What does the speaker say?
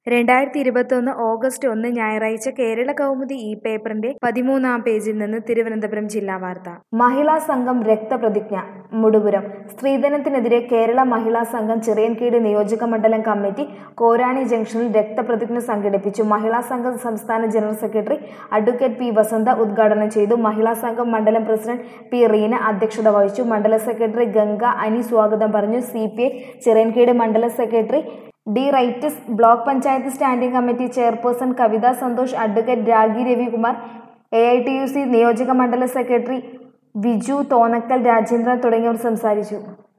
രണ്ടായിരത്തി ഇരുപത്തൊന്ന് ഓഗസ്റ്റ് ഒന്ന് ഞായറാഴ്ച കേരള കൗമുദി ഈ പേപ്പറിന്റെ പതിമൂന്നാം പേജിൽ നിന്ന് തിരുവനന്തപുരം ജില്ലാ വാർത്ത മഹിളാ സംഘം രക്തപ്രതിജ്ഞ മുടുപുരം സ്ത്രീധനത്തിനെതിരെ കേരള മഹിളാ സംഘം ചിറയൻകീട് നിയോജക മണ്ഡലം കമ്മിറ്റി കോരാണി ജംഗ്ഷനിൽ രക്തപ്രതിജ്ഞ സംഘടിപ്പിച്ചു മഹിളാ സംഘം സംസ്ഥാന general secretary advocate P Vasantha ഉദ്ഘാടനം ചെയ്തു മഹിളാ സംഘം മണ്ഡലം പ്രസിഡന്റ് പി റീന അധ്യക്ഷത വഹിച്ചു മണ്ഡലം സെക്രട്ടറി ഗംഗ അനി സ്വാഗതം പറഞ്ഞു സി പി ഐ ചിറയൻകീട് മണ്ഡലം സെക്രട്ടറി ഡി റൈറ്റിസ് block panchayat standing committee chairperson Kavitha Santhosh advocate Ragi Ravikumar A I T U C നിയോജക മണ്ഡല സെക്രട്ടറി വിജു തോന്നക്കൽ രാജേന്ദ്രൻ തുടങ്ങിയവർ സംസാരിച്ചു